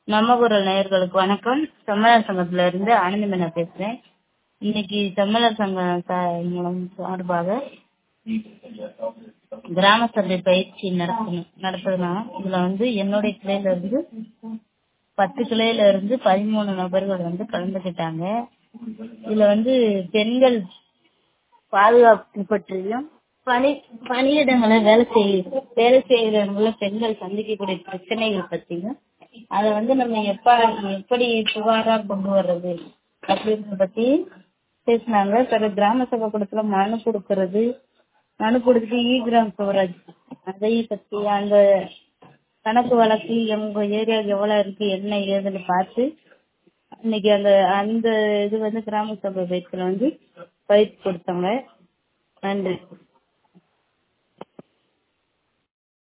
நம்ம குரல் நேயர்களுக்கு வணக்கம் செம்மலர் சங்கத்துல இருந்து ஆனந்தி மேனா பேசுறேன் இன்னைக்கு செம்மலர் சங்கம் சா- மூலம் சார்பாக கிராம சபை பயிற்சி நடத்தணும் நடத்துறோம் இதுல வந்து என்னுடைய கிளையில இருந்து பத்து கிளையில இருந்து பதிமூணு நபர்கள் வந்து கலந்துக்கிட்டாங்க இதுல வந்து பெண்கள் பாதுகாப்பு பற்றியும் பணி பணியிடங்களை வேலை செய்ய வேலை செய்யறவங்கள பெண்கள் சந்திக்கக்கூடிய பிரச்சனைகள் பத்தியும் அதை வந்து நம்ம எப்ப எப்படி புகாரா கொண்டு வர்றது அப்படின்றத பத்தி பேசினாங்க பிறகு கிராம சபை கூடத்துல மனு கொடுக்கறது மனு கொடுத்துட்டு இ கிராம் சுவராஜ் அதை பத்தி அந்த கணக்கு வழக்கு எங்க ஏரியாவுக்கு எவ்வளவு இருக்கு என்ன ஏதுன்னு பார்த்து இன்னைக்கு அந்த அந்த இது வந்து கிராம சபை பயிற்சியில வந்து பயிற்சி கொடுத்தாங்க நன்றி